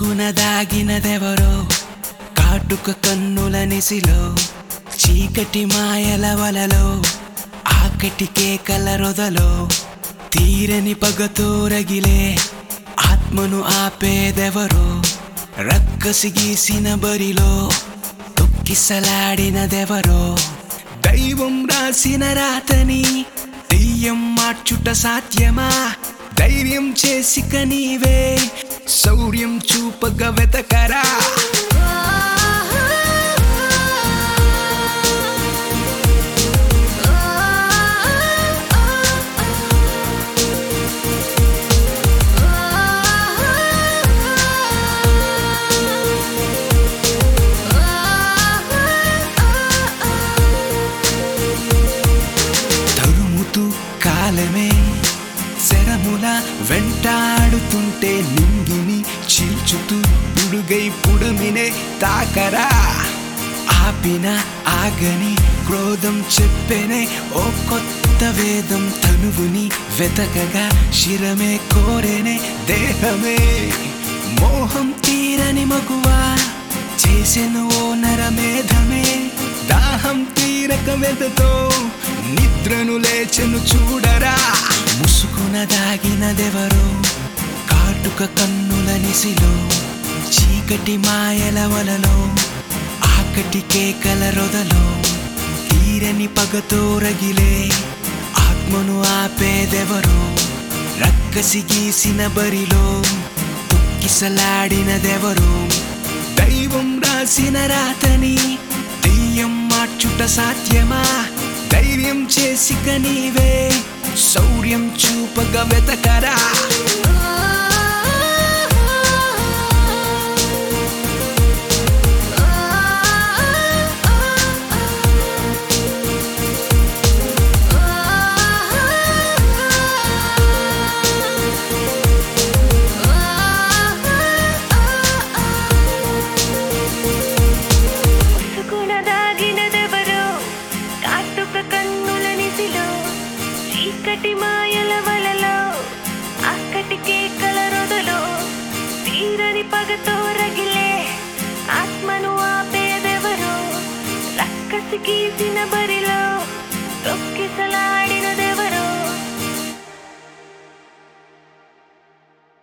ముసుగున దాగినదెవరో కాటుక కన్నుల నిసిలో చీకటి మాయల వలలో ఆకటి కేకల రొదలో తీరని పగతో రగిలే ఆత్మను ఆపేదెవరో రక్కసి గీసిన బరిలో తొక్కిసలాడినదెవరో దైవం రాసిన రాతని దెయ్యం మార్చుట సాధ్యమా ధైర్యం చేసిక నీవే శౌర్యం చూపగ వెతకరా తరుముతూ కాలమే శరముల వెంటాడుతుంటే నింగిని చీల్చుతూ పుడుగై పుడమినే తాకరా ఆపిన ఆగని క్రోధం చెప్పెనే ఓ కొత్త వేదం తనువుని వెతకగా శిరమే కోరేనే దేహమే మోహం తీరని మగువా చేసెను ఓ నరమేధమే దాహం తీరక వెదతో నిద్రను లేచెను చూడరా ముసుగున దాగినదెవరో కాటుక కన్నుల నిసిలో చీకటి మాయల వలలో ఆకటి కేకల రొదలో తీరని పగతో రగిలే ఆత్మను ఆపేదెవరో రక్కసి గీసిన బరిలో తొక్కిసలాడినదెవరో దైవం రాసిన రాతని దెయ్యం మార్చుట సాధ్యమా ధైర్యం చేసిక నీవే శౌర్యం చూపగ వెతకరా ముసుగున దాగినదెవరో కాటుక కన్నుల నిసిలో చీకటి మాయల వలలో అక్కటి కేకల రొదలో తీరని పగతో రగిలే ఆత్మను ఆపేదెవరో రక్కసి గీసిన బరిలో తొక్కిసలా